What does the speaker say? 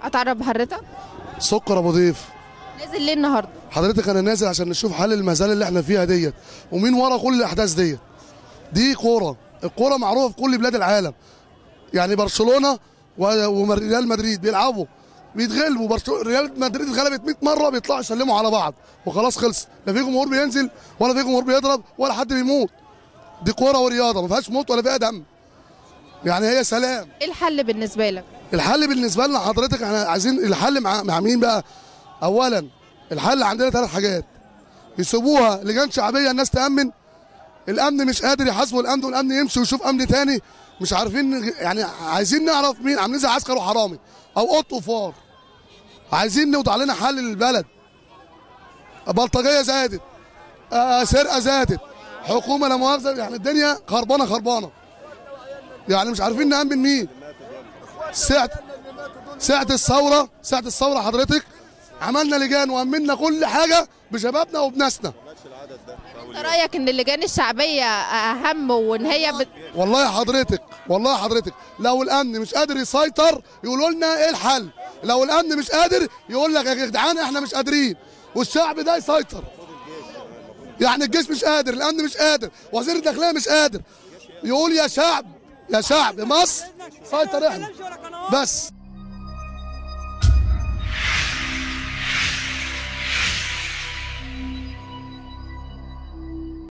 اتعرف بحضرتك سكر ابو ضيف نازل ليه النهارده حضرتك انا نازل عشان نشوف حل المزال اللي احنا فيها ديت ومين ورا كل الاحداث ديت دي كوره الكوره معروفه في كل بلاد العالم يعني برشلونه و- وريال مدريد بيلعبوا بيتغلبوا برشلونه ريال مدريد اتغلبت 100 مره بيطلعوا يسلموا على بعض وخلاص خلص لا في جمهور بينزل ولا في جمهور بيضرب ولا حد بيموت دي كوره ورياضه ما فيهاش موت ولا فيها دم يعني هي سلام ايه الحل بالنسبه لك الحل بالنسبه لنا حضرتك احنا عايزين الحل مع, مع مين بقى؟ اولا الحل عندنا ثلاث حاجات يسيبوها لجان شعبيه الناس تامن الامن مش قادر يحاسبوا الامن والامن يمشي ويشوف امن تاني مش عارفين يعني عايزين نعرف مين عاملين زي عسكر وحرامي او قط وفار عايزين نوضع لنا حل للبلد بلطجيه زادت آه سرقه زادت حكومه لا مؤاخذه يعني الدنيا خربانه خربانه يعني مش عارفين نامن مين ساعة ساعة الثورة ساعة الثورة حضرتك عملنا لجان وأمنا كل حاجة بشبابنا وبناسنا انت رايك ان اللجان الشعبيه اهم وان هي بت... والله يا حضرتك والله يا حضرتك لو الأمن مش قادر يسيطر يقولوا لنا إيه الحل لو الأمن مش قادر يقول لك يا جدعان إحنا مش قادرين والشعب ده يسيطر يعني الجيش مش قادر الأمن مش قادر وزير الداخلية مش قادر يقول يا شعب يا شعب مصر سيطر إحنا بس